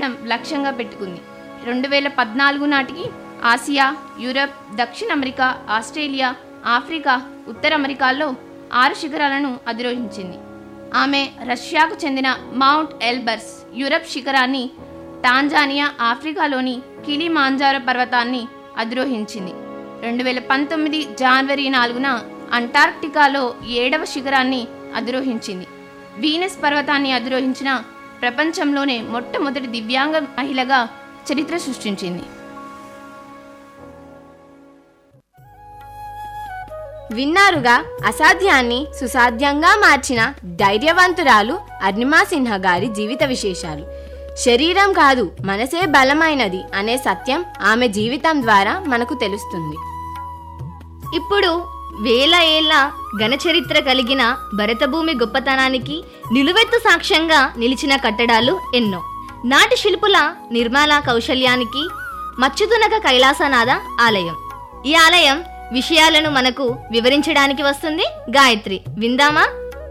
పెట్టడం లక్ష్యంగా పెట్టుకుంది రెండు వేల పద్నాలుగు నాటికి ఆసియా యూరప్ దక్షిణ అమెరికా ఆస్ట్రేలియా ఆఫ్రికా ఉత్తర అమెరికాల్లో ఆరు శిఖరాలను అధిరోహించింది ఆమె రష్యాకు చెందిన మౌంట్ ఎల్బర్స్ యూరప్ శిఖరాన్ని టాంజానియా ఆఫ్రికాలోని కిలిమాంజారో పర్వతాన్ని అధిరోహించింది రెండు వేల పంతొమ్మిది జనవరి నాలుగున అంటార్క్టికాలో ఏడవ శిఖరాన్ని అధిరోహించింది వీనస్ పర్వతాన్ని అధిరోహించిన ప్రపంచంలోనే మొట్టమొదటి దివ్యాంగ మహిళగా చరిత్ర సృష్టించింది విన్నారుగా అసాధ్యాన్ని సుసాధ్యంగా మార్చిన ధైర్యవంతురాలు అర్ణిమా సిన్హా గారి జీవిత విశేషాలు శరీరం కాదు మనసే బలమైనది అనే సత్యం ఆమె జీవితం ద్వారా మనకు తెలుస్తుంది ఇప్పుడు వేల ఏళ్ల ఘనచరిత్ర కలిగిన భరతభూమి గొప్పతనానికి నిలువెత్తు సాక్ష్యంగా నిలిచిన కట్టడాలు ఎన్నో నాటి శిల్పుల నిర్మాణ కౌశల్యానికి మచ్చుతునక కైలాసనాథ ఆలయం ఈ ఆలయం విషయాలను మనకు వివరించడానికి వస్తుంది గాయత్రి విందామా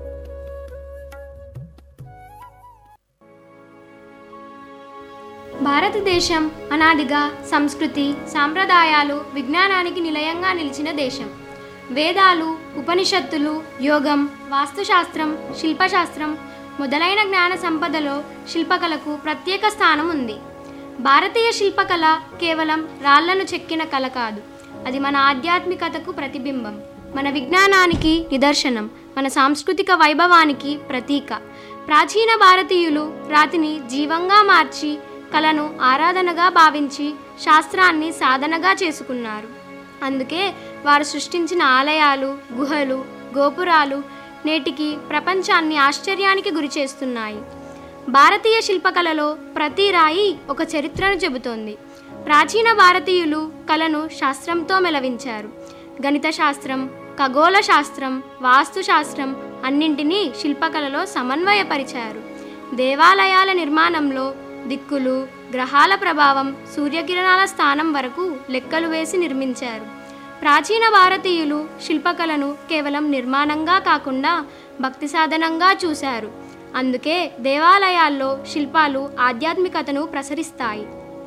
భారతదేశం అనాదిగా సంస్కృతి సాంప్రదాయాలు విజ్ఞానానికి నిలయంగా నిలిచిన దేశం వేదాలు ఉపనిషత్తులు యోగం వాస్తుశాస్త్రం శిల్పశాస్త్రం మొదలైన జ్ఞాన సంపదలో శిల్పకళకు ప్రత్యేక స్థానం ఉంది భారతీయ శిల్పకళ కేవలం రాళ్లను చెక్కిన కళ కాదు అది మన ఆధ్యాత్మికతకు ప్రతిబింబం మన విజ్ఞానానికి నిదర్శనం మన సాంస్కృతిక వైభవానికి ప్రతీక ప్రాచీన భారతీయులు రాతిని జీవంగా మార్చి కళను ఆరాధనగా భావించి శాస్త్రాన్ని సాధనగా చేసుకున్నారు అందుకే వారు సృష్టించిన ఆలయాలు గుహలు గోపురాలు నేటికి ప్రపంచాన్ని ఆశ్చర్యానికి గురి చేస్తున్నాయి భారతీయ శిల్పకళలో ప్రతి రాయి ఒక చరిత్రను చెబుతోంది ప్రాచీన భారతీయులు కళను శాస్త్రంతో మెలవించారు గణిత శాస్త్రం ఖగోళ శాస్త్రం వాస్తు శాస్త్రం అన్నింటినీ శిల్పకళలో సమన్వయపరిచారు దేవాలయాల నిర్మాణంలో దిక్కులు గ్రహాల ప్రభావం సూర్యకిరణాల స్థానం వరకు లెక్కలు వేసి నిర్మించారు ప్రాచీన భారతీయులు శిల్పకళను కేవలం నిర్మాణంగా కాకుండా భక్తి సాధనంగా చూశారు అందుకే దేవాలయాల్లో శిల్పాలు ఆధ్యాత్మికతను ప్రసరిస్తాయి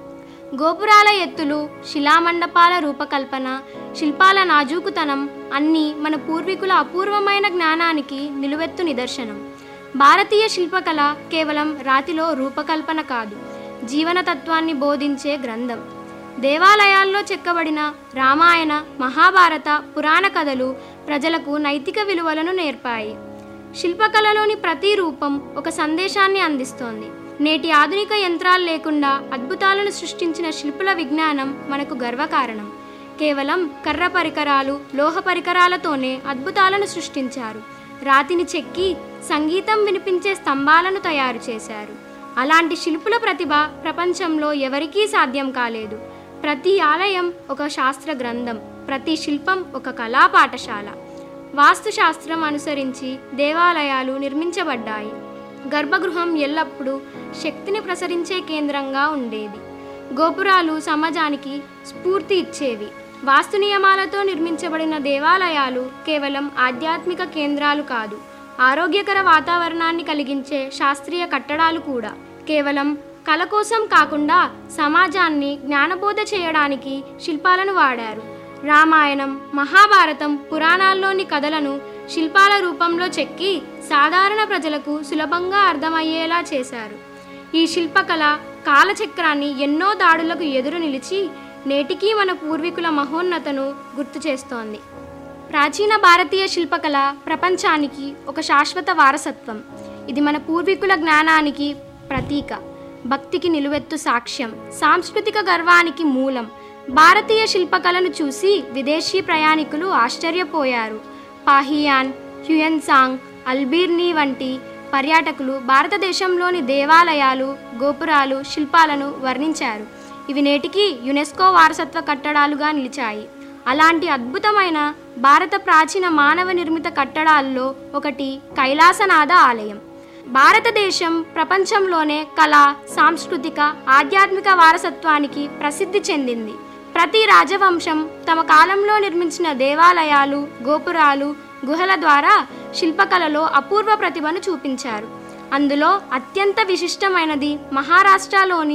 గోపురాల ఎత్తులు శిలామండపాల రూపకల్పన శిల్పాల నాజూకుతనం అన్నీ మన పూర్వీకుల అపూర్వమైన జ్ఞానానికి నిలువెత్తు నిదర్శనం భారతీయ శిల్పకళ కేవలం రాతిలో రూపకల్పన కాదు జీవనతత్వాన్ని బోధించే గ్రంథం దేవాలయాల్లో చెక్కబడిన రామాయణ మహాభారత పురాణ కథలు ప్రజలకు నైతిక విలువలను నేర్పాయి శిల్పకళలోని ప్రతి రూపం ఒక సందేశాన్ని అందిస్తోంది నేటి ఆధునిక యంత్రాలు లేకుండా అద్భుతాలను సృష్టించిన శిల్పుల విజ్ఞానం మనకు గర్వకారణం కేవలం కర్ర పరికరాలు లోహ పరికరాలతోనే అద్భుతాలను సృష్టించారు రాతిని చెక్కి సంగీతం వినిపించే స్తంభాలను తయారు చేశారు అలాంటి శిల్పుల ప్రతిభ ప్రపంచంలో ఎవరికీ సాధ్యం కాలేదు ప్రతి ఆలయం ఒక శాస్త్ర గ్రంథం ప్రతి శిల్పం ఒక కళా పాఠశాల వాస్తుశాస్త్రం అనుసరించి దేవాలయాలు నిర్మించబడ్డాయి గర్భగృహం ఎల్లప్పుడూ శక్తిని ప్రసరించే కేంద్రంగా ఉండేది గోపురాలు సమాజానికి స్ఫూర్తి ఇచ్చేవి వాస్తు నియమాలతో నిర్మించబడిన దేవాలయాలు కేవలం ఆధ్యాత్మిక కేంద్రాలు కాదు ఆరోగ్యకర వాతావరణాన్ని కలిగించే శాస్త్రీయ కట్టడాలు కూడా కేవలం కళ కోసం కాకుండా సమాజాన్ని జ్ఞానబోధ చేయడానికి శిల్పాలను వాడారు రామాయణం మహాభారతం పురాణాల్లోని కథలను శిల్పాల రూపంలో చెక్కి సాధారణ ప్రజలకు సులభంగా అర్థమయ్యేలా చేశారు ఈ శిల్పకళ కాలచక్రాన్ని ఎన్నో దాడులకు ఎదురు నిలిచి నేటికీ మన పూర్వీకుల మహోన్నతను గుర్తు చేస్తోంది ప్రాచీన భారతీయ శిల్పకళ ప్రపంచానికి ఒక శాశ్వత వారసత్వం ఇది మన పూర్వీకుల జ్ఞానానికి ప్రతీక భక్తికి నిలువెత్తు సాక్ష్యం సాంస్కృతిక గర్వానికి మూలం భారతీయ శిల్పకళను చూసి విదేశీ ప్రయాణికులు ఆశ్చర్యపోయారు పాహియాన్ హ్యుయన్సాంగ్ అల్బీర్నీ వంటి పర్యాటకులు భారతదేశంలోని దేవాలయాలు గోపురాలు శిల్పాలను వర్ణించారు ఇవి నేటికి యునెస్కో వారసత్వ కట్టడాలుగా నిలిచాయి అలాంటి అద్భుతమైన భారత ప్రాచీన మానవ నిర్మిత కట్టడాల్లో ఒకటి కైలాసనాథ ఆలయం భారతదేశం ప్రపంచంలోనే కళ సాంస్కృతిక ఆధ్యాత్మిక వారసత్వానికి ప్రసిద్ధి చెందింది ప్రతి రాజవంశం తమ కాలంలో నిర్మించిన దేవాలయాలు గోపురాలు గుహల ద్వారా శిల్పకళలో అపూర్వ ప్రతిభను చూపించారు అందులో అత్యంత విశిష్టమైనది మహారాష్ట్రలోని